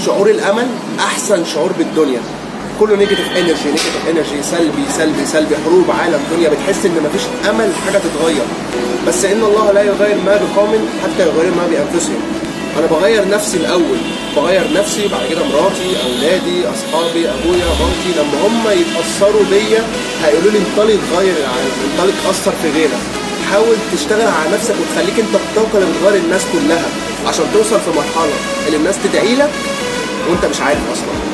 شعور الامل احسن شعور بالدنيا كله نيجاتيف انرجي نيجاتيف انرجي سلبي سلبي سلبي حروب عالم دنيا بتحس ان مفيش امل حاجه تتغير بس ان الله لا يغير ما بقوم حتى يغير ما بانفسهم انا بغير نفسي الاول بغير نفسي بعد كده مراتي اولادي اصحابي ابويا مامتي لما هم يتاثروا بيا هيقولوا لي انطلق غير العالم انطلق اثر في غيرك حاول تشتغل على نفسك وتخليك انت الطاقه اللي بتغير الناس كلها عشان توصل في مرحله اللي الناس تدعي لك وانت مش عارف اصلا